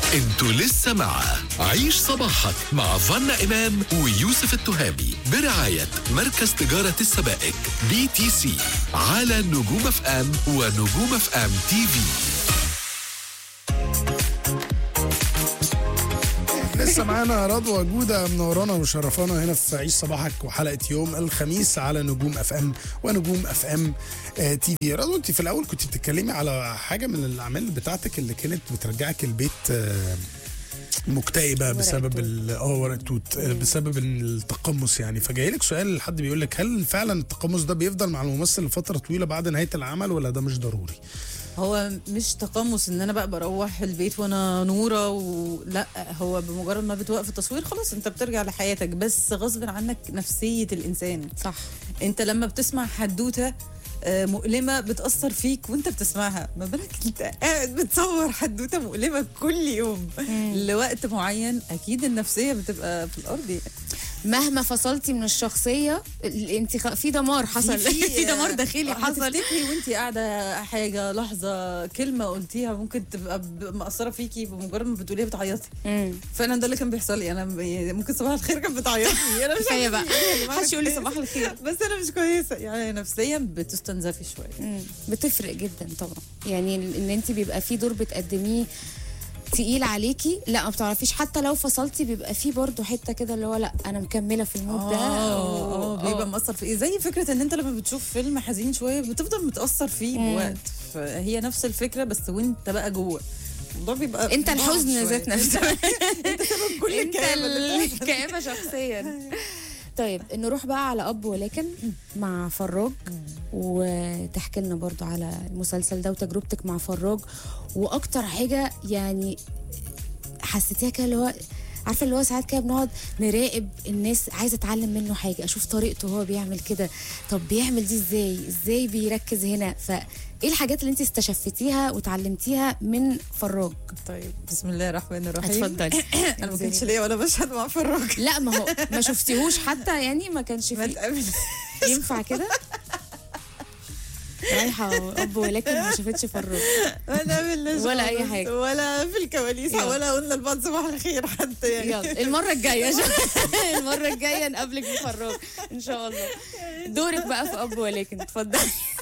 انتوا لسه مع عيش صباحك مع فنا إمام ويوسف التهامي برعاية مركز تجارة السبائك بي تي سي على نجوم اف ام ونجوم اف ام تي في لسه معانا رضوى جودة منورانا ومشرفانا هنا في عيش صباحك وحلقة يوم الخميس على نجوم اف ام ونجوم اف ام آه، تي في رضوى انت في الاول كنت بتتكلمي على حاجة من الاعمال بتاعتك اللي كانت بترجعك البيت آه، مكتئبة بسبب التوت. ال- اه ورق التوت آه، بسبب التقمص يعني فجاي لك سؤال حد بيقول لك هل فعلا التقمص ده بيفضل مع الممثل لفترة طويلة بعد نهاية العمل ولا ده مش ضروري؟ هو مش تقمص ان انا بقى بروح البيت وانا نوره ولا هو بمجرد ما بتوقف التصوير خلاص انت بترجع لحياتك بس غصب عنك نفسيه الانسان صح انت لما بتسمع حدوته آه، مؤلمه بتاثر فيك وانت بتسمعها ما بالك انت قاعد بتصور حدوته مؤلمه كل يوم لوقت معين اكيد النفسيه بتبقى في الارض يعني. مهما فصلتي من الشخصيه ال- انت خ... في دمار حصل في دمار داخلي حصل هتفتكري وانت قاعده حاجه لحظه كلمه قلتيها ممكن تبقى ب- مأثره فيكي بمجرد ما بتقوليها بتعيطي مم. فانا ده اللي كان بيحصل لي انا م- يعني ممكن صباح الخير كانت بتعيطني انا مش كفايه عارفة بقى في إيه يا جماعة، محدش يقول لي كفاية. صباح الخير بس انا مش كويسه يعني نفسيا بتستنزفي شويه مم. بتفرق جدا طبعا يعني ان انت بيبقى في دور بتقدميه تقيل عليكي لا ما بتعرفيش حتى لو فصلتي بيبقى في برضه حته كده اللي هو لا انا مكمله في المود ده اه و- بيبقى آه. مأثر في ايه زي فكره ان انت لما بتشوف فيلم حزين شويه بتفضل متأثر فيه مم. بوقت فهي نفس الفكره بس وانت بقى جوه الموضوع بيبقى انت صعب الحزن شوية. ذات نفسه انت سبب كل انت الكآبة اللي بتحصل. الكآبة شخصيا طيب نروح بقى على اب ولكن مع فراج وتحكي لنا برضو على المسلسل ده وتجربتك مع فراج واكتر حاجه يعني حسيتيها كده اللي هو عارفه اللي هو ساعات كده بنقعد نراقب الناس عايزه اتعلم منه حاجه اشوف طريقته هو بيعمل كده طب بيعمل دي ازاي ازاي بيركز هنا فايه الحاجات اللي انت استشفتيها وتعلمتيها من فراج طيب بسم الله الرحمن الرحيم اتفضلي انا ما كانش ليا ولا مشهد مع فراج لا ما هو ما شفتيهوش حتى يعني ما كانش ما فيه تقابل ينفع كده رايحه اب ولكن ما شافتش فراج ما نقابلناش ولا أي خالص. حاجة. ولا في الكواليس يلا. ولا قلنا لبعض صباح الخير حتى يعني يلا المره الجايه المره الجايه نقابلك بفراج ان شاء الله دورك بقى في اب ولكن اتفضلي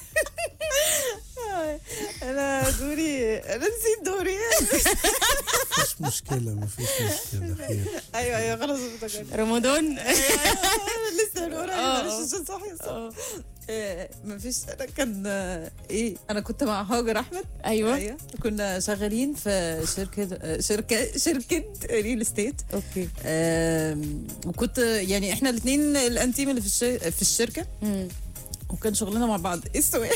انا دوري انا نسيت دوري مفيش مشكلة مفيش مشكلة خير ايوه ايوه خلاص افتكرت رمضان لسه من قريب آه، معلش آه. عشان صاحي الصبح. آه، مفيش انا كان آه، ايه انا كنت مع هاجر احمد ايوه كنا شغالين في شركه آه، شركه شركه ريل استيت اوكي آم، وكنت يعني احنا الاثنين الانتيم اللي في الش- في الشركه مم. وكان شغلنا مع بعض ايه السؤال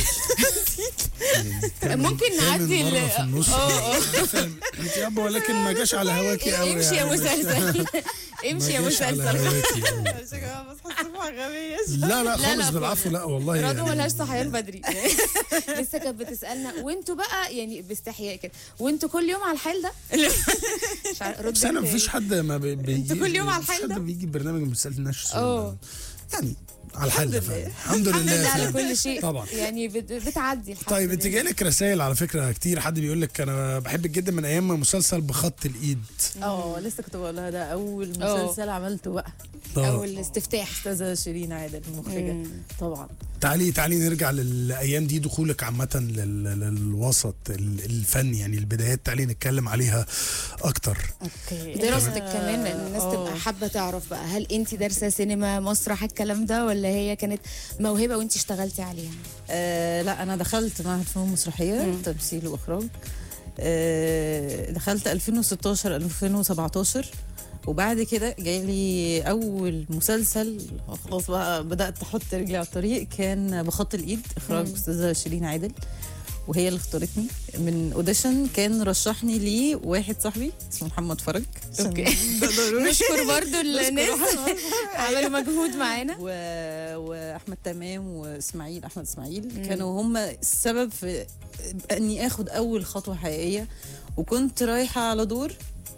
ممكن نعدي مرة ال- في النص اه اه انت يا ابا ولكن ما جاش على هواكي قوي امشي يا مسلسل امشي يا ما جاش على مسلسل هواكي أوي. معلش يا جماعه بصحى الصبح غبيه لا لا لا، خالص لا، بالعفو لا والله رضوى يعني ملهاش صحيان بدري لسه كانت بتسالنا وانتوا بقى يعني باستحياء كده وانتوا كل يوم على الحال ده مش عارف رد بس انا انت مفيش إيه؟ حد ما بي- بيجي كل يوم على مفيش الحال حد ده؟ بيجي برنامج ما بيسالناش السؤال اه. ده. يعني على الحال ده الحمد فعلا. لله. الحمد الحمد لله لله على فعلا. كل شيء طبعا يعني بت- بتعدي الحمد طيب انت لله. جايلك رسائل على فكره كتير حد بيقول لك انا بحبك جدا من ايام مسلسل بخط الايد اه لسه كنت بقولها ده اول اه. مسلسل عملته بقى اه. اول استفتاح استاذه شيرين عادل المخرجه مم. طبعا تعالي تعالي نرجع للايام دي دخولك عامه لل- للوسط ال- الفني يعني البدايات تعالي نتكلم عليها اكتر اوكي دراستك كمان لان الناس اه. تبقى حابه تعرف بقى هل انت دارسه سينما مسرح الكلام ده ولا هي كانت موهبه وانت اشتغلتي عليها آه لا انا دخلت معهد فنون مسرحيه مم. تمثيل واخراج آه دخلت 2016 2017 وبعد كده جالي اول مسلسل خلاص بقى بدات احط رجلي على الطريق كان بخط الايد اخراج مم. استاذه شيرين عادل وهي اللي اختارتني من اوديشن كان رشحني ليه واحد صاحبي اسمه محمد فرج عشان أوكي. ده ضروري نشكر برضو الناس محمد عملوا مجهود معانا و... واحمد تمام واسماعيل احمد اسماعيل مم. كانوا هم السبب في اني اخد اول خطوه حقيقيه وكنت رايحه على دور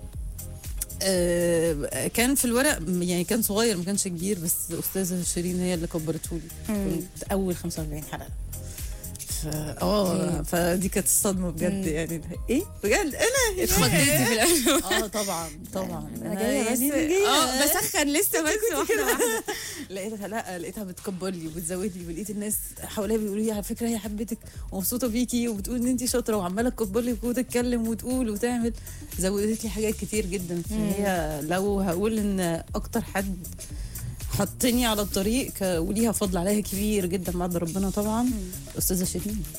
آه، كان في الورق يعني كان صغير ما كانش كبير بس استاذه شيرين هي اللي كبرته لي مم. كنت اول 45 حلقه اه فدي كانت الصدمه بجد يعني ايه بجد انا اتخضيتي في الاول اه طبعا طبعا انا جايه بس اه بسخن لسه بس واحده واحده لقيتها لا لقيتها بتكبر لي وبتزود لي ولقيت الناس حواليا بيقولوا لي على فكره هي حبتك ومبسوطه بيكي وبتقول ان انت شاطره وعماله تكبر لي وتتكلم وتقول وتعمل زودت لي حاجات كتير جدا فهي لو هقول ان اكتر حد حطني على الطريق ك- وليها فضل عليا كبير جدا بعد ربنا طبعا استاذه شيرين